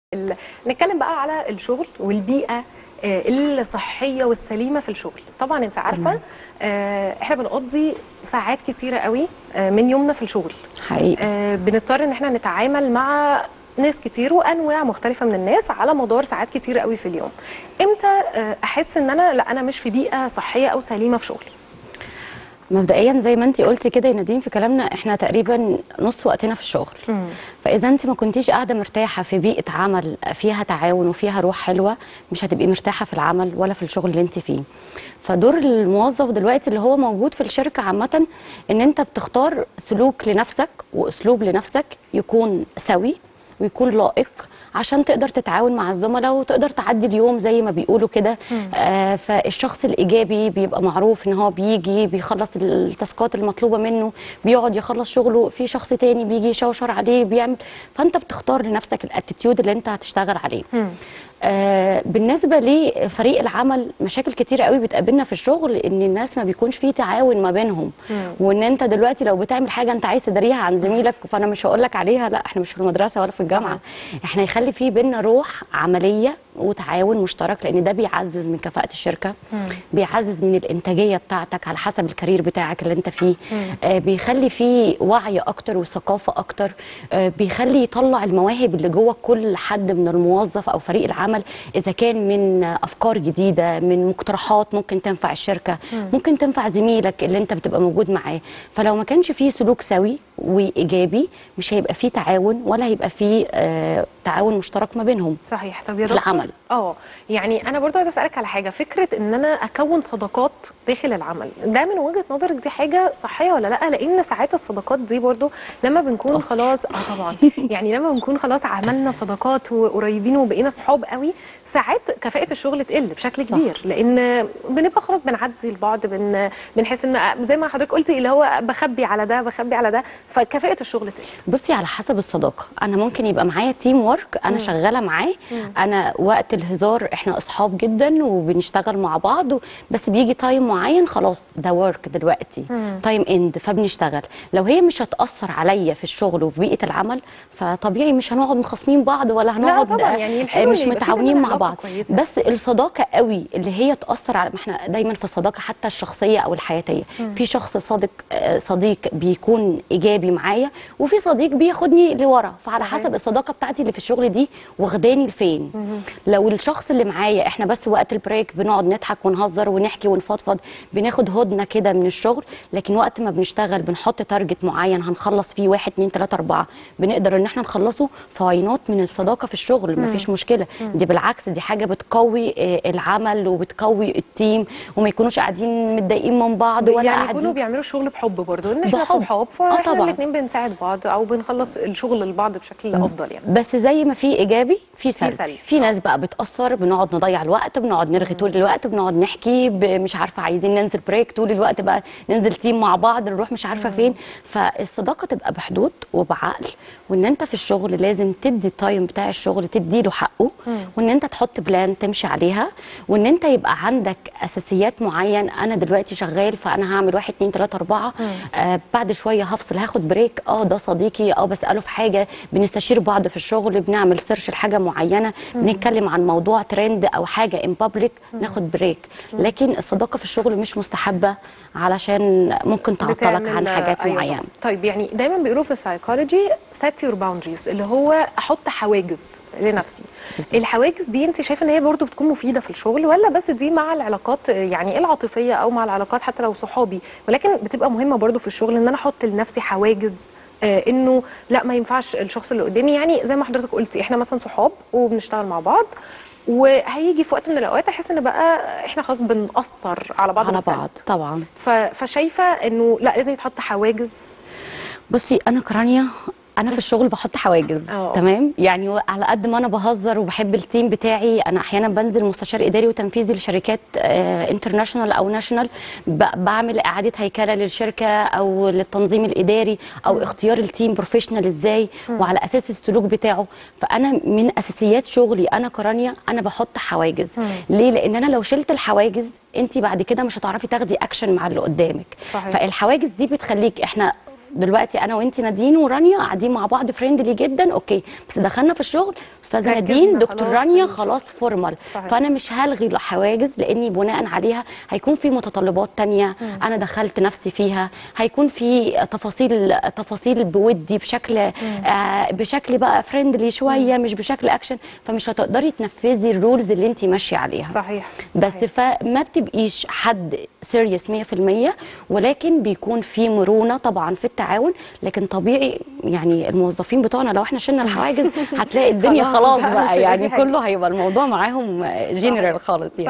ال- نتكلم بقى على الشغل والبيئة آه، الصحية والسليمة في الشغل طبعا انت عارفة آه، احنا بنقضي ساعات كتيرة قوي آه، من يومنا في الشغل حقيقي آه، بنضطر ان احنا نتعامل مع ناس كتير وانواع مختلفه من الناس على مدار ساعات كتير قوي في اليوم امتى آه، احس ان انا لا انا مش في بيئه صحيه او سليمه في شغلي مبدئيا زي ما انت قلتي كده يا نادين في كلامنا احنا تقريبا نص وقتنا في الشغل فاذا انت ما كنتيش قاعده مرتاحه في بيئه عمل فيها تعاون وفيها روح حلوه مش هتبقي مرتاحه في العمل ولا في الشغل اللي انت فيه فدور الموظف دلوقتي اللي هو موجود في الشركه عامه ان انت بتختار سلوك لنفسك واسلوب لنفسك يكون سوي ويكون لائق عشان تقدر تتعاون مع الزملاء وتقدر تعدي اليوم زي ما بيقولوا كده آه فالشخص الايجابي بيبقى معروف ان هو بيجي بيخلص التاسكات المطلوبه منه بيقعد يخلص شغله في شخص تاني بيجي يشوشر عليه بيعمل فانت بتختار لنفسك الاتيتيود اللي انت هتشتغل عليه آه بالنسبه لفريق العمل مشاكل كتيره قوي بتقابلنا في الشغل ان الناس ما بيكونش فيه تعاون ما بينهم وان انت دلوقتي لو بتعمل حاجه انت عايز تداريها عن زميلك فانا مش هقول لك عليها لا احنا مش في المدرسه ولا في الجامعه احنا يخلي فيه بينا روح عمليه وتعاون مشترك لان ده بيعزز من كفاءه الشركه بيعزز من الانتاجيه بتاعتك على حسب الكارير بتاعك اللي انت فيه آه بيخلي فيه وعي اكتر وثقافه اكتر آه بيخلي يطلع المواهب اللي جوه كل حد من الموظف او فريق العمل اذا كان من افكار جديده من مقترحات ممكن تنفع الشركه ممكن تنفع زميلك اللي انت بتبقى موجود معاه فلو ما كانش فيه سلوك سوي وايجابي مش هيبقى فيه تعاون ولا هيبقى فيه آه تعاون مشترك ما بينهم صحيح طب يا في دكتور العمل. اه يعني انا برضو عايزه اسالك على حاجه فكره ان انا اكون صداقات داخل العمل ده من وجهه نظرك دي حاجه صحيه ولا لا لان ساعات الصداقات دي برضو لما بنكون أصل. خلاص اه طبعا يعني لما بنكون خلاص عملنا صداقات وقريبين وبقينا صحاب قوي ساعات كفاءه الشغل تقل بشكل صح. كبير لان بنبقى خلاص بنعدي البعض بن بنحس ان زي ما حضرتك قلتي اللي هو بخبي على ده بخبي على ده فكفاءه الشغل تقل بصي على حسب الصداقه انا ممكن يبقى معايا تيم ورك انا شغاله معاه انا وقت الهزار احنا اصحاب جدا وبنشتغل مع بعض و- بس بيجي تايم معين خلاص ده ورك دلوقتي تايم اند فبنشتغل لو هي مش هتاثر عليا في الشغل وفي بيئه العمل فطبيعي مش هنقعد مخاصمين بعض ولا هنقعد طبعاً، آه، يعني آه، الحلو مش إن يبقى في متعاونين بيننا مع علاقة بعض كويسة. بس الصداقه قوي اللي هي تاثر على ما احنا دايما في الصداقه حتى الشخصيه او الحياتيه في شخص صادق آه، صديق بيكون ايجابي معايا وفي صديق بياخدني لورا فعلى صحيح. حسب الصداقه بتاعتي اللي في الشغل دي واخداني لفين لو الشخص اللي معايا احنا بس وقت البريك بنقعد نضحك ونهزر ونحكي ونفضفض بناخد هدنه كده من الشغل لكن وقت ما بنشتغل بنحط تارجت معين هنخلص فيه واحد اتنين تلاته اربعه بنقدر ان احنا نخلصه فاينات من الصداقه في الشغل مفيش مشكله دي بالعكس دي حاجه بتقوي آه، العمل وبتقوي التيم وما يكونوش قاعدين متضايقين من بعض ولا يعني قاعدين يكونوا بيعملوا شغل بحب برضو ان احنا بحب. صحاب آه فاحنا طبعاً. الاثنين بنساعد بعض او بنخلص الشغل لبعض بشكل افضل يعني بس زي ما في ايجابي في سلبي سلبي. في آه. ناس بقى بتاثر بنقعد نضيع الوقت بنقعد نرغي طول الوقت بنقعد نحكي ب- مش عارفه عايزين ننزل بريك طول الوقت بقى ننزل تيم مع بعض نروح مش عارفه فين فالصداقه تبقى بحدود وبعقل وان انت في الشغل لازم تدي التايم بتاع الشغل تدي له حقه وان انت تحط بلان تمشي عليها وان انت يبقى عندك اساسيات معين انا دلوقتي شغال فانا هعمل واحد اتنين تلاته اربعه آه بعد شويه هفصل هاخد بريك اه ده صديقي اه بساله في حاجه بنستشير بعض في الشغل بنعمل سيرش لحاجه معينه بنتكلم عن موضوع ترند او حاجه ان بابليك ناخد بريك لكن الصداقه في الشغل مش مستحبه علشان ممكن تعطلك بتعمل- عن حاجات أيوة معينه طبعاً. طيب يعني دايما بيقولوا في السايكولوجي set your boundaries اللي هو احط حواجز لنفسي بالظبط. الحواجز دي انت شايفه ان هي برضو بتكون مفيده في الشغل ولا بس دي مع العلاقات يعني العاطفيه او مع العلاقات حتى لو صحابي ولكن بتبقى مهمه برضو في الشغل ان انا احط لنفسي حواجز آه، انه لا ما ينفعش الشخص اللي قدامي يعني زي ما حضرتك قلتي احنا مثلا صحاب وبنشتغل مع بعض وهيجي في وقت من الاوقات احس ان بقى احنا خلاص بنأثر على بعض على بالسلب. بعض طبعا ف- فشايفه انه لا لازم يتحط حواجز بصي انا كرانيا انا في الشغل بحط حواجز اه. تمام يعني و- على قد ما انا بهزر وبحب التيم بتاعي انا احيانا بنزل مستشار اداري وتنفيذي لشركات انترناشونال او ناشونال بعمل اعاده هيكله للشركه او للتنظيم الاداري او اختيار التيم بروفيشنال ازاي وعلى اساس السلوك بتاعه فانا من اساسيات شغلي انا كرانيا انا بحط حواجز ليه لان انا لو شلت الحواجز انت بعد كده مش هتعرفي تاخدي اكشن مع اللي قدامك صحيح. فالحواجز دي بتخليك احنا دلوقتي انا وانت نادين ورانيا قاعدين مع بعض فريندلي جدا اوكي بس دخلنا في الشغل استاذه ركزنا نادين دكتور خلاص رانيا في الشغل. خلاص فورمال صحيح. فانا مش هلغي الحواجز لاني بناء عليها هيكون في متطلبات تانية انا دخلت نفسي فيها هيكون في تفاصيل تفاصيل بودي بشكل آه بشكل بقى فريندلي شويه مش بشكل اكشن فمش هتقدري تنفذي الرولز اللي انت ماشيه عليها صحيح بس صحيح. فما بتبقيش حد سيريس 100% ولكن بيكون في مرونه طبعا في التعاون لكن طبيعي يعني الموظفين بتوعنا لو احنا شلنا الحواجز هتلاقي الدنيا خلاص خلاص بقى مش بقى هيبقى يعني في حاجة. كله هيبقى الموضوع معاهم جنرال خالص يعني